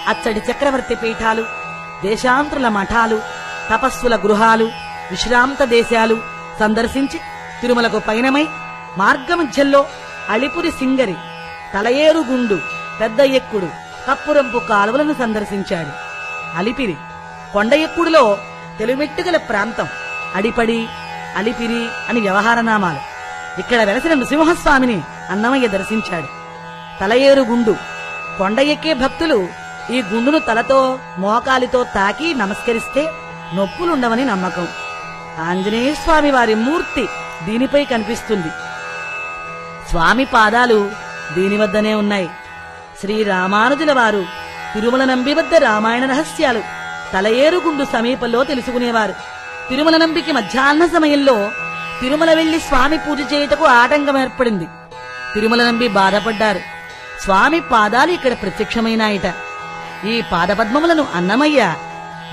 అచ్చడి చక్రవర్తి పీఠాలు దేశాంతరుల మఠాలు తపస్సుల గృహాలు విశ్రాంత దేశాలు సందర్శించి తిరుమలకు పయనమై మార్గమధ్యంలో అళిపురి సింగరి తలయేరుగుండు పెద్ద ఎక్కుడు కప్పురంపు కాలువలను సందర్శించాడు అలిపిరి కొండ ఎక్కుడులో తెలుమెట్టుగల ప్రాంతం అడిపడి అలిపిరి అని వ్యవహార నామాలు ఇక్కడ వెలసిన నృసింహస్వామిని అన్నమయ్య దర్శించాడు తలయేరు గుండు కొండ ఎక్కే భక్తులు ఈ గుండును తలతో మోకాలితో తాకి నమస్కరిస్తే నొప్పులుండవని నమ్మకం ఆంజనేయ స్వామి వారి మూర్తి దీనిపై కనిపిస్తుంది స్వామి పాదాలు దీని వద్దనే ఉన్నాయి శ్రీ రామానుజుల వారు తిరుమల నంబి వద్ద రామాయణ రహస్యాలు తలయేరుగుండు సమీపంలో తెలుసుకునేవారు తిరుమల నంబికి మధ్యాహ్న సమయంలో తిరుమల వెళ్లి స్వామి పూజ చేయుటకు ఆటంకం ఏర్పడింది తిరుమల నంబి బాధపడ్డారు స్వామి పాదాలు ఇక్కడ ప్రత్యక్షమైనాయిట ఈ పాదపద్మములను అన్నమయ్య